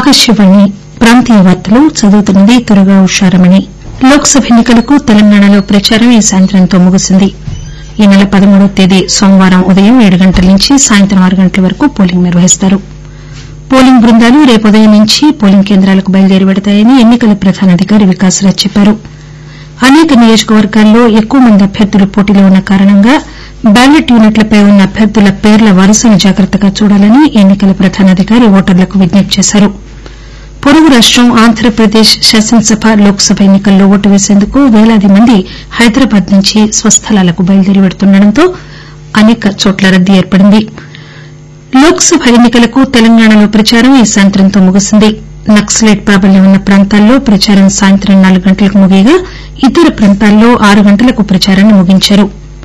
ఆకాశవాణి ప్రాంతీయ వార్తలు చదువుతున్నది దుర్గా ఉషారమణి లోక్ సభ ఎన్ని కలకు తెలంగాణలో ప్రచారం ఈ సాయంత్రంతో ముగిసింది ఈ నెల పదమూడవ తేదీ సోమవారం ఉదయం ఏడు గంటల నుంచి సాయంత్రం ఆరు గంటల వరకు పోలింగ్ నిర్వహిస్తారు పోలింగ్ బృందాలు రేపు ఉదయం నుంచి పోలింగ్ కేంద్రాలకు బయలుదేరి పెడతాయని ఎన్ని కల ప్రధానాధికారి వికాస్ రాజ్ చెప్పారు అనేక నియోజకవర్గాల్లో ఎక్కువ మంది అభ్యర్థులు పోటీలో ఉన్న కారణంగా బ్యాలెట్ యూనిట్లపై ఉన్న అభ్యర్థుల పేర్ల వరుసను జాగ్రత్తగా చూడాలని ఎన్ని కల ప్రధానాధికారి ఓటర్లకు విజ్ఞప్తి చేశారు పొరుగు రాష్టం ఆంధ్రప్రదేశ్ శాసనసభ లోక్ సభ ఎన్ని కల్లో ఓటు వేసేందుకు పేలాది మంది హైదరాబాద్ నుంచి స్వస్థలాలకు బయలుదేరి పెడుతుండటంతో అనేక చోట్ల రద్దీ ఏర్పడింది లోక్ సభ ఎన్ని కలకు తెలంగాణలో ప్రచారం ఈ సాయంత్రంతో ముగిసింది నక్సలైట్ ప్రాబల్యం ఉన్న ప్రాంతాల్లో ప్రచారం సాయంత్రం నాలుగు గంటలకు ముగియగా ఇతర ప్రాంతాల్లో ఆరు గంటలకు ప్రచారాన్ని ముగించారు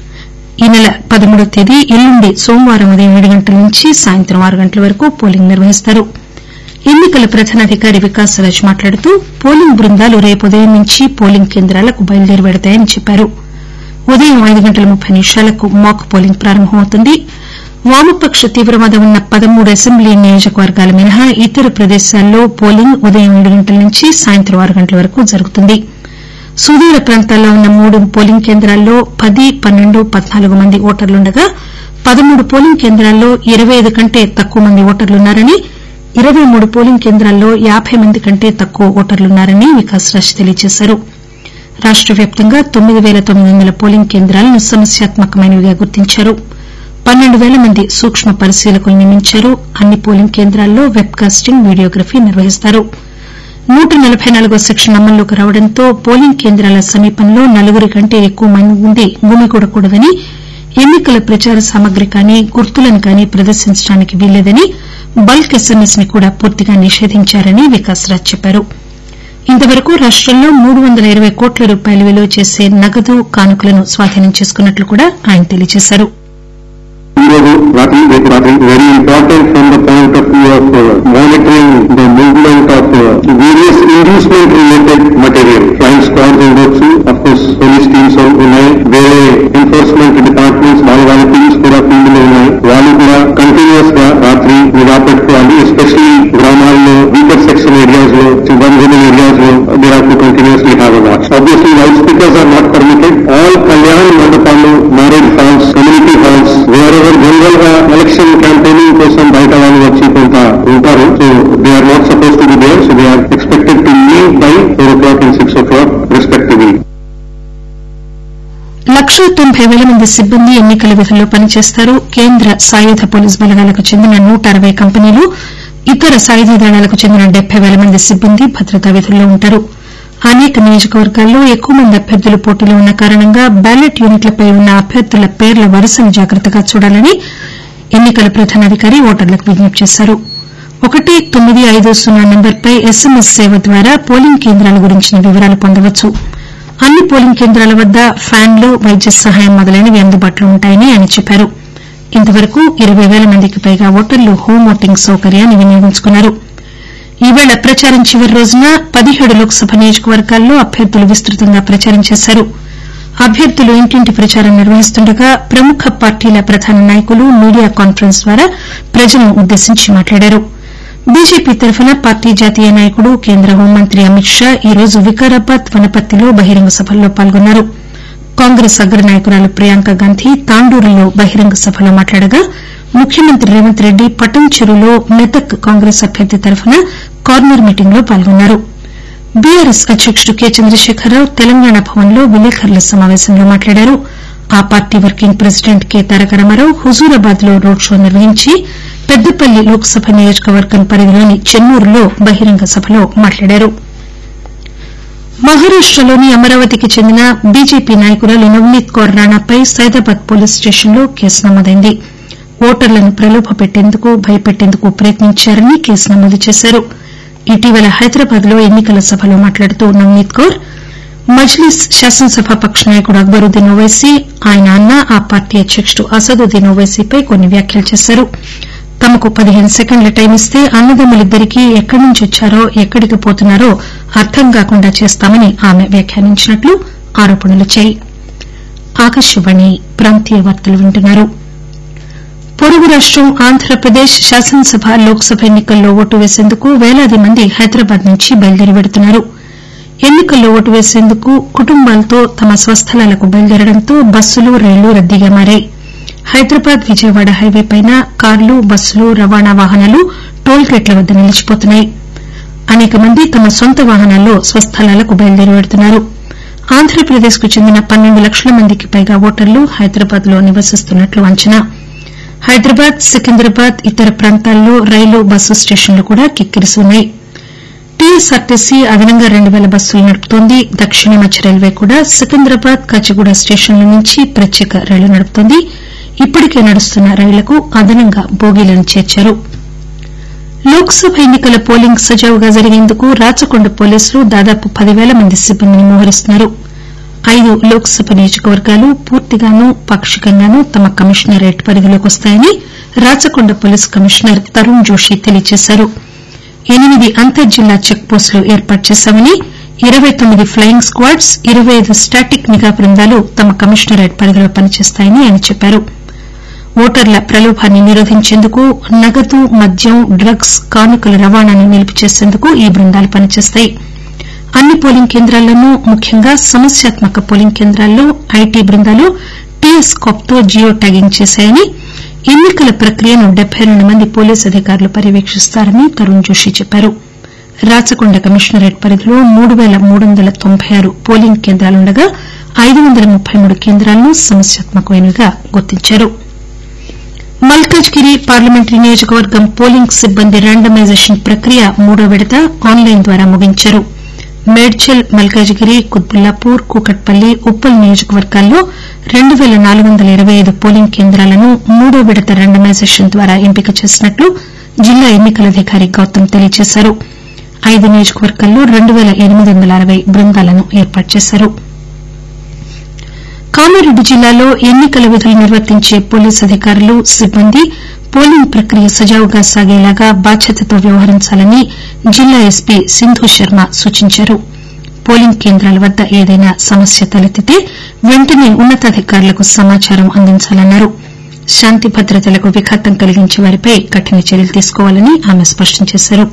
ఈ నెల పదమూడవ తేదీ ఎల్లుండి సోమవారం ఉదయం ఏడు గంటల నుంచి సాయంత్రం ఆరు గంటల వరకు పోలింగ్ నిర్వహిస్తారు ఎన్ని కల ప్రధానాధికారి వికాస్ రాజ్ మాట్లాడుతూ పోలింగ్ బృందాలు రేపు ఉదయం నుంచి పోలింగ్ కేంద్రాలకు బయలుదేరి పెడతాయని చెప్పారు ఉదయం ఐదు గంటల ముప్పై నిమిషాలకు మాక్ పోలింగ్ ప్రారంభమవుతుంది వామపక్ష తీవ్రవాదం ఉన్న పదమూడు అసెంబ్లీ నియోజకవర్గాలు మినహా ఇతర ప్రదేశాల్లో పోలింగ్ ఉదయం ఏడు గంటల నుంచి సాయంత్రం ఆరు గంటల వరకు జరుగుతుంది సుదూర ప్రాంతాల్లో ఉన్న మూడు పోలింగ్ కేంద్రాల్లో పది పన్నెండు పద్నాలుగు మంది ఓటర్లుండగా పదమూడు పోలింగ్ కేంద్రాల్లో ఇరవై ఐదు కంటే తక్కువ మంది ఓటర్లున్నారని ఇరవై మూడు పోలింగ్ కేంద్రాల్లో యాబై మంది కంటే తక్కువ ఓటర్లున్నారని వికాస్ రాజ్ తెలియజేశారు రాష్ట వ్యాప్తంగా తొమ్మిది పేల తొమ్మిది వందల పోలింగ్ కేంద్రాలను సమస్యాత్మకమైనవిగా గుర్తించారు పన్నెండు పేల మంది సూక్ష్మ పరిశీలకులను నియమించారు అన్ని పోలింగ్ కేంద్రాల్లో వెబ్ కాస్టింగ్ వీడియోగ్రఫీ నిర్వహిస్తారు నూట నలబై నాలుగో సెక్షన్ అమల్లోకి రావడంతో పోలింగ్ కేంద్రాల సమీపంలో నలుగురి కంటే ఎక్కువ మంది గుమిగూడకూడదని ఎన్ని కల ప్రచార సామగ్రి కానీ గుర్తులను కానీ ప్రదర్శించడానికి వీల్లేదని బల్క్ ఎస్ఎంఎస్ ని కూడా పూర్తిగా నిషేధించారని వికాస్ రాజ్ చెప్పారు ఇంతవరకు రాష్టంలో మూడు వందల ఇరవై కోట్ల రూపాయలు విలువ చేసే నగదు కానుకలను స్వాధీనం చేసుకున్నట్లు కూడా ఆయన తెలియజేశారు ఈరోజు రాత్రి రేపు రాత్రి very important from the point of view of monitoring the movement of various inducement related material flying squads ఉండొచ్చు అఫ్ కోర్స్ పోలీస్ టీమ్స్ ఉన్నాయి వేరే ఎన్ఫోర్స్మెంట్ డిపార్ట్మెంట్స్ వాళ్ళ వాళ్ళ టీమ్స్ కూడా ఫీల్డ్ లో ఉన్నాయి వాళ్ళు కూడా కంటిన్యూస్ గా రాత్రి నిఘా పెట్టుకోవాలి ఎస్పెషలీ గ్రామాల్లో వీకర్ సెక్షన్ ఏరియాస్ లో వన్ ఏరియాస్ లో they have to continuously have watch obviously loud speakers are not permitted all కళ్యాణ మండపాలు marriage halls community halls wherever general గా ఎలక్షన్ క్యాంపెయినింగ్ కోసం బయట వాళ్ళు వచ్చి కొంత ఉంటారు so they are not suppose to be there so they are expected to leave by four o'clock and six o'clock respectively లక్షా తొంభై పేల మంది సిబ్బంది ఎన్ని కల విధుల్లో పనిచేస్తారు కేంద్ర సాయుధ పోలీసు బలగాలకు చెందిన నూట అరవై కంపెనీలు ఇతర సాయుధ దళాలకు చెందిన డెబ్బై పేల మంది సిబ్బంది భద్రతా విధుల్లో ఉంటారు అనేక నియోజకవర్గాల్లో ఎక్కువ మంది అభ్యర్థులు పోటీలో ఉన్న కారణంగా బ్యాలెట్ యూనిట్లపై ఉన్న అభ్యర్థుల పేర్ల వరుసను జాగ్రత్తగా చూడాలని ఎన్ని కల ప్రధానాధికారి ఓటర్లకు విజ్ఞప్తి చేశారు ఒకటి తొమ్మిది ఐదు సున్నా నంబర్పై ఎస్ఎంఎస్ సేవ ద్వారా పోలింగ్ కేంద్రాల గురించిన వివరాలు పొందవచ్చు అన్ని పోలింగ్ కేంద్రాల వద్ద ఫ్యాన్లు వైద్య సహాయం మొదలైనవి అందుబాటులో ఉంటాయని ఆయన చెప్పారు ఇంతవరకు ఇరవై పేల మందికి పైగా ఓటర్లు హోం ఓటింగ్ సౌకర్యాన్ని వినియోగించుకున్నారు ఈవేళ ప్రచారం చివరి రోజున పదిహేడు లోక్సభ నియోజకవర్గాల్లో అభ్యర్థులు విస్తృతంగా ప్రచారం చేశారు అభ్యర్థులు ఇంటింటి ప్రచారం నిర్వహిస్తుండగా ప్రముఖ పార్టీల ప్రధాన నాయకులు మీడియా కాన్పరెన్స్ ద్వారా ప్రజలను ఉద్దేశించి మాట్లాడారు బీజేపీ తరఫున పార్టీ జాతీయ నాయకుడు కేంద్ర హోంమంత్రి అమిత్ షా ఈరోజు వికారాబాద్ వనపర్తిలో బహిరంగ సభల్లో పాల్గొన్నారు కాంగ్రెస్ అగ్రనాయకురాలు ప్రియాంక గాంధీ తాండూరులో బహిరంగ సభలో మాట్లాడగా ముఖ్యమంత్రి రేవంత్ రెడ్డి పటంచెరులో మెదక్ కాంగ్రెస్ అభ్యర్థి తరఫున కార్నర్ మీటింగ్ లో పాల్గొన్నారు బీఆర్ఎస్ అధ్యకుడు కె చంద్రశేఖరరావు తెలంగాణ భవన్లో విలేకరుల సమావేశంలో మాట్లాడారు ఆ party working president K Taraka Rama Rao Huzurabad లో రోడ్ షో నిర్వహించి పెద్దపల్లి లోక్సభ నియోజకవర్గం పరిధిలోని చెన్నూరులో బహిరంగ సభలో మాట్లాడారు మహారాష్టలోని అమరావతికి చెందిన బీజేపీ నాయకురాలు నవనీత్ కౌర్ రాణాపై సైదాబాద్ పోలీస్ స్టేషన్లో కేసు నమోదైంది ఓటర్లను ప్రలోభపెట్టేందుకు భయపెట్టేందుకు ప్రయత్నించారని కేసు నమోదు చేశారు ఇటీవల హైదరాబాద్ లో ఎన్ని కల సభలో మాట్లాడుతూ నవనీత్ కౌర్ మజ్లీస్ శాసనసభాపక్ష నాయకుడు అక్బరుద్దీన్ ఓవైసీ ఆయన అన్న ఆ పార్టీ అధ్యకుడు అసదుద్దీన్ ఓవైసీపై కొన్ని వ్యాఖ్యలు చేశారు తమకు పదిహేను సెకండ్ల టైం ఇస్తే అన్నదమ్ములిద్దరికీ ఎక్కడి నుంచి వచ్చారో ఎక్కడికి పోతున్నారో అర్థం కాకుండా చేస్తామని ఆమె వ్యాఖ్యానించినట్లు ఆరోపణలొచ్చాయి పొరుగు రాష్టం ఆంధ్రప్రదేశ్ శాసనసభ లోక్సభ ఎన్నికల్లో ఓటు వేసేందుకు పేలాది మంది హైదరాబాద్ నుంచి బయలుదేరి వెడుతున్నారు ఎన్నికల్లో ఓటు వేసేందుకు కుటుంబాలతో తమ స్వస్థలాలకు బయలుదేరడంతో బస్సులు రైళ్లు రద్దీగా మారాయి హైదరాబాద్ విజయవాడ హైవేపైన కార్లు బస్సులు రవాణా వాహనాలు టోల్ గేట్ల వద్ద నిలిచిపోతున్నాయి అసేక మంది తమ సొంత వాహనాల్లో స్వస్థలాలకు బయలుదేరి వెడుతున్నారు ఆంధ్రప్రదేశ్ కు చెందిన పన్నెండు లక్షల మందికి పైగా ఓటర్లు హైదరాబాద్ లో నివసిస్తున్నట్లు అంచనా హైదరాబాద్ సికింద్రాబాద్ ఇతర ప్రాంతాల్లో రైలు బస్సు స్టేషన్లు కూడా కిక్కిరిసి ఉన్నాయి టీఎస్ఆర్టీసీ అదనంగా రెండు పేల బస్సులు నడుపుతోంది దక్షిణ మధ్య రైల్వే కూడా సికింద్రాబాద్ కాచిగూడ స్టేషన్ల నుంచి ప్రత్యేక రైళ్లు నడుపుతోంది ఇప్పటికే నడుస్తున్న రైళ్లకు అదనంగా బోగీలను చేర్చారు లోక్ సభ ఎన్నికల పోలింగ్ సజావుగా జరిగేందుకు రాచకొండ పోలీసులు దాదాపు పదివేల మంది సిబ్బందిని మోహరిస్తున్నారు ఐదు లోక్ సభ నియోజకవర్గాలు పూర్తిగానూ పాక్షికంగానూ తమ కమిషనరేట్ పరిధిలోకి వస్తాయని రాచకొండ పోలీస్ కమిషనర్ తరుణ్ జోషి తెలియజేశారు ఎనిమిది అంతర్జిల్లా చెక్ పోస్టులు ఏర్పాటు చేశామని ఇరవై తొమ్మిది ప్లయింగ్ స్క్వాడ్స్ ఇరవై ఐదు స్టాటిక్ నిఘా బృందాలు తమ కమిషనరేట్ పరిధిలో పనిచేస్తాయని ఆయన చెప్పారు ఓటర్ల ప్రలోభాన్ని నిరోధించేందుకు నగదు మద్యం డ్రగ్స్ కానుకల రవాణాను నిలుపు చేసేందుకు ఈ బృందాలు పనిచేస్తాయి అన్ని పోలింగ్ కేంద్రాల్లోనూ ముఖ్యంగా సమస్యాత్మక పోలింగ్ కేంద్రాల్లో ఐటీ బృందాలు టీఎస్కాప్ తో జియో ట్యాగింగ్ చేశాయని ఎన్నికల ప్రక్రియను డెబ్బై రెండు మంది పోలీసు అధికారులు పర్యవేక్షిస్తారని తరుణ్ జోషి చెప్పారు రాచకొండ కమిషనరేట్ పరిధిలో మూడు పేల మూడు వందల తొంభై ఆరు పోలింగ్ కేంద్రాలుండగా ఐదు వందల ముప్పై మూడు కేంద్రాలను సమస్యాత్మకమైనవిగా గుర్తించారు మల్కాజ్గిరి పార్లమెంటరీ నియోజకవర్గం పోలింగ్ సిబ్బంది ర్యాండమైజేషన్ ప్రక్రియ మూడో విడత ఆన్లైన్ ద్వారా ముగించారు మేడ్చల్ మల్కాజ్గిరి కుత్బుల్లాపూర్ కూకట్పల్లి ఉప్పల్ నియోజకవర్గాల్లో రెండు పేల నాలుగు వందల ఇరవై ఐదు పోలింగ్ కేంద్రాలను మూడో విడత ర్యాండమైజేషన్ ద్వారా ఎంపిక చేసినట్లు జిల్లా ఎన్నికల అధికారి గౌతమ్ తెలియజేశారు ఐదు నియోజకవర్గాల్లో రెండు పేల ఎనిమిది వందల అరవై బృందాలను ఏర్పాటు చేశారు కామారెడ్డి జిల్లాలో ఎన్నికల విధులు నిర్వర్తించే పోలీసు అధికారులు సిబ్బంది పోలింగ్ ప్రక్రియ సజావుగా సాగేలాగా బాధ్యతతో వ్యవహరించాలని జిల్లా ఎస్పీ సింధు శర్మ సూచించారు పోలింగ్ కేంద్రాల వద్ద ఏదైనా సమస్య తలెత్తితే వెంటనే ఉన్నతాధికారులకు సమాచారం అందించాలన్నారు శాంతి భద్రతలకు విఘాతం కలిగించే వారిపై కఠిన చర్యలు తీసుకోవాలని ఆమె స్పష్టం చేశారు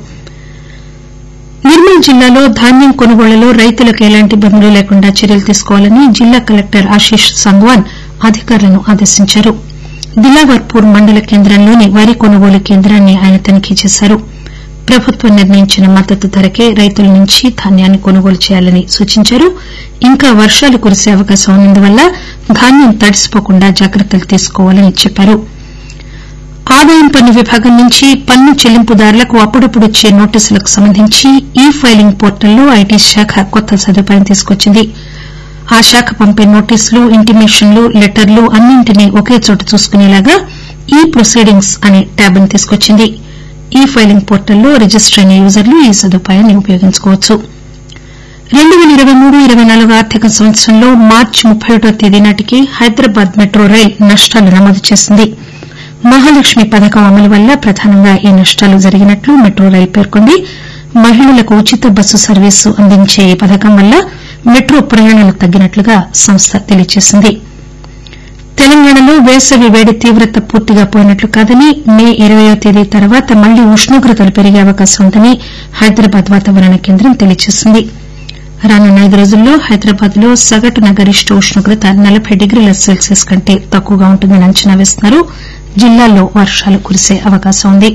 నిర్మల్ జిల్లాలో ధాన్యం కొనుగోళ్లలో రైతులకు ఎలాంటి ఇబ్బందులు లేకుండా చర్యలు తీసుకోవాలని జిల్లా కలెక్టర్ ఆశిష్ సంగ్వాన్ అధికారులను ఆదేశించారు దిలావర్పూర్ మండల కేంద్రంలోని వరి కొనుగోలు కేంద్రాన్ని ఆయన తనిఖీ చేశారు ప్రభుత్వం నిర్ణయించిన మద్దతు ధరకే రైతుల నుంచి ధాన్యాన్ని కొనుగోలు చేయాలని సూచించారు ఇంకా వర్షాలు కురిసే అవకాశం ఉన్నందువల్ల ధాన్యం తడిసిపోకుండా జాగ్రత్తలు తీసుకోవాలని చెప్పారు ఆదాయం పన్ను విభాగం నుంచి పన్ను చెల్లింపుదారులకు అప్పుడప్పుడు వచ్చే నోటీసులకు సంబంధించి ఈ ఫైలింగ్ పోర్టల్లో ఐటీ శాఖ కొత్త సదుపాయం తీసుకొచ్చింది ఆ శాఖ పంపే నోటీసులు ఇంటిమేషన్లు లెటర్లు అన్నింటినీ ఒకే చోట చూసుకునేలాగా ఈ ప్రొసీడింగ్స్ అనే ట్యాబ్ ను తీసుకొచ్చింది ఈ ఫైలింగ్ పోర్టల్లో రిజిస్టర్ అయిన యూజర్లు ఈ సదుపాయాన్ని ఉపయోగించుకోవచ్చు రెండు పేల ఇరవై మూడు ఇరవై నాలుగు ఆర్థిక సంవత్సరంలో మార్చి ముప్పై ఒకటో తేదీ నాటికి హైదరాబాద్ మెట్రో రైలు నష్టాలు నమోదు చేసింది మహాలక్ష్మి పథకం అమలు వల్ల ప్రధానంగా ఈ నష్టాలు జరిగినట్లు మెట్రో రైలు పేర్కొంది మహిళలకు ఉచిత బస్సు సర్వీసు అందించే ఈ పథకం వల్ల మెట్రో ప్రయాణాలు తగ్గినట్లుగా సంస్థ తెలియజేసింది తెలంగాణలో వేసవి వేడి తీవ్రత పూర్తిగా పోయినట్లు కాదని మే ఇరవయ్యో తేదీ తర్వాత మళ్లీ ఉష్ణోగ్రతలు పెరిగే అవకాశం ఉందని హైదరాబాద్ వాతావరణ కేంద్రం తెలియజేసింది రానున్న ఐదు రోజుల్లో హైదరాబాద్ లో సగటున గరిష్ట ఉష్ణోగ్రత నలబై డిగ్రీల సెల్సియస్ కంటే తక్కువగా ఉంటుందని అంచనా వేస్తున్నారు జిల్లాల్లో వర్షాలు కురిసే అవకాశం ఉంది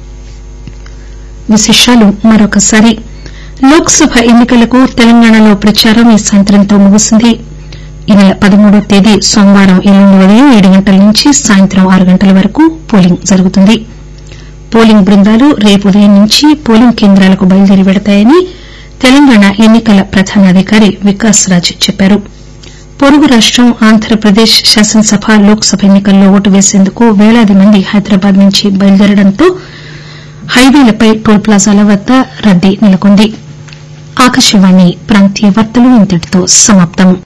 విశేషాలు మరొకసారి లోక్ సభ ఎన్నికలకు తెలంగాణలో ప్రచారం ఈ సాయంత్రంతో ముగిసింది ఈ నెల పదమూడో తేదీ సోమవారం ఎల్లుండి ఉదయం ఏడు గంటల నుంచి సాయంత్రం ఆరు గంటల వరకు పోలింగ్ జరుగుతుంది పోలింగ్ బృందాలు రేపు ఉదయం నుంచి పోలింగ్ కేంద్రాలకు బయలుదేరి పెడతాయని తెలంగాణ ఎన్నికల ప్రధానాధికారి వికాస్ రాజ్ చెప్పారు పొరుగు రాష్టం ఆంధ్రప్రదేశ్ శాసనసభ లోక్ సభ ఎన్నికల్లో ఓటు వేసేందుకు పేలాది మంది హైదరాబాద్ నుంచి బయలుదేరడంతో హైవేలపై టోల్ ప్లాజాల వద్ద రద్దీ నెలకొంది ఆకాశవాణి ప్రాంతీయ వార్తలు ఇంతటితో సమాప్తం